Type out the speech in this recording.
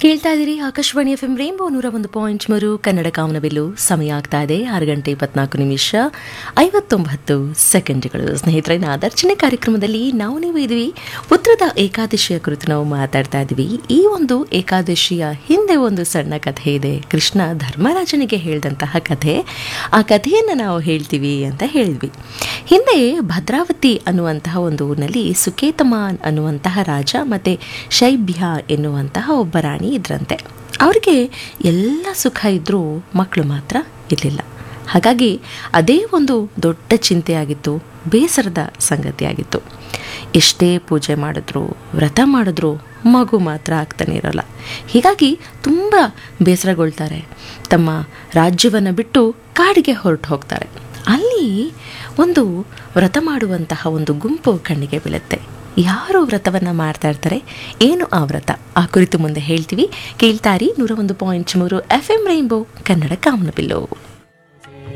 ಕೇಳ್ತಾ ಇದ್ದೀರಿ Akashvani F M rainbow ನೂರ ಒಂದು ಪಾಯಿಂಟ್ ಮೂರು ಕನ್ನಡ ಕಾಮನಬಿಲ್ಲು ಸಮಯ ಆಗ್ತಾ ಇದೆ ಆರು ಗಂಟೆ ಇಪ್ಪತ್ನಾಲ್ಕು ನಿಮಿಷ ಐವತ್ತೊಂಬತ್ತು ಸೆಕೆಂಡ್ಗಳು ಸ್ನೇಹಿತರೆ ನಾದರ್ಚನೆ ಕಾರ್ಯಕ್ರಮದಲ್ಲಿ ನಾವು ನೀವು ಇದ್ವಿ ಪುತ್ರದ ಏಕಾದಶಿಯ ಕುರಿತು ನಾವು ಮಾತಾಡ್ತಾ ಇದ್ವಿ ಈ ಒಂದು ಏಕಾದಶಿಯ ಹಿಂದೆ ಒಂದು ಸಣ್ಣ ಕಥೆ ಇದೆ ಕೃಷ್ಣ ಧರ್ಮರಾಜನಿಗೆ ಹೇಳಿದಂತಹ ಕಥೆ ಆ ಕಥೆಯನ್ನು ನಾವು ಹೇಳ್ತೀವಿ ಅಂತ ಹೇಳಿದ್ವಿ ಹಿಂದೆ ಭದ್ರಾವತಿ ಅನ್ನುವಂತಹ ಒಂದು ಊರಿನಲ್ಲಿ ಸುಕೇತಮಾನ್ ಅನ್ನುವಂತಹ ರಾಜ ಮತ್ತು ಶೈಬ್ಯ ಎನ್ನುವಂತಹ ಒಬ್ಬ ರಾಣಿ ಇದ್ರಂತೆ ಅವ್ರಿಗೆ ಎಲ್ಲ ಸುಖ ಇದ್ದರೂ ಮಕ್ಕಳು ಮಾತ್ರ ಇರಲಿಲ್ಲ ಹಾಗಾಗಿ ಅದೇ ಒಂದು ದೊಡ್ಡ ಚಿಂತೆಯಾಗಿತ್ತು ಬೇಸರದ ಸಂಗತಿಯಾಗಿತ್ತು ಎಷ್ಟೇ ಪೂಜೆ ಮಾಡಿದ್ರು ವ್ರತ ಮಾಡಿದ್ರು ಮಗು ಮಾತ್ರ ಆಗ್ತಾನೆ ಇರೋಲ್ಲ ಹೀಗಾಗಿ ತುಂಬ ಬೇಸರಗೊಳ್ತಾರೆ ತಮ್ಮ ರಾಜ್ಯವನ್ನು ಬಿಟ್ಟು ಕಾಡಿಗೆ ಹೊರಟು ಹೋಗ್ತಾರೆ ಅಲ್ಲಿ ಒಂದು ವ್ರತ ಮಾಡುವಂತಹ ಒಂದು ಗುಂಪು ಕಣ್ಣಿಗೆ ಬೀಳುತ್ತೆ ಯಾರು ವ್ರತವನ್ನು ಮಾಡ್ತಾ ಇರ್ತಾರೆ ಏನು ಆ ವ್ರತ ಆ ಕುರಿತು ಮುಂದೆ ಹೇಳ್ತೀವಿ ಕೇಳ್ತಾರಿ ನೂರ ಒಂದು ಪಾಯಿಂಟ್ ಮೂರು ಎಫ್ ಎಂ ರೈನ್ಬೋ ಕನ್ನಡ ಕಾಮನಬಿಲ್ಲು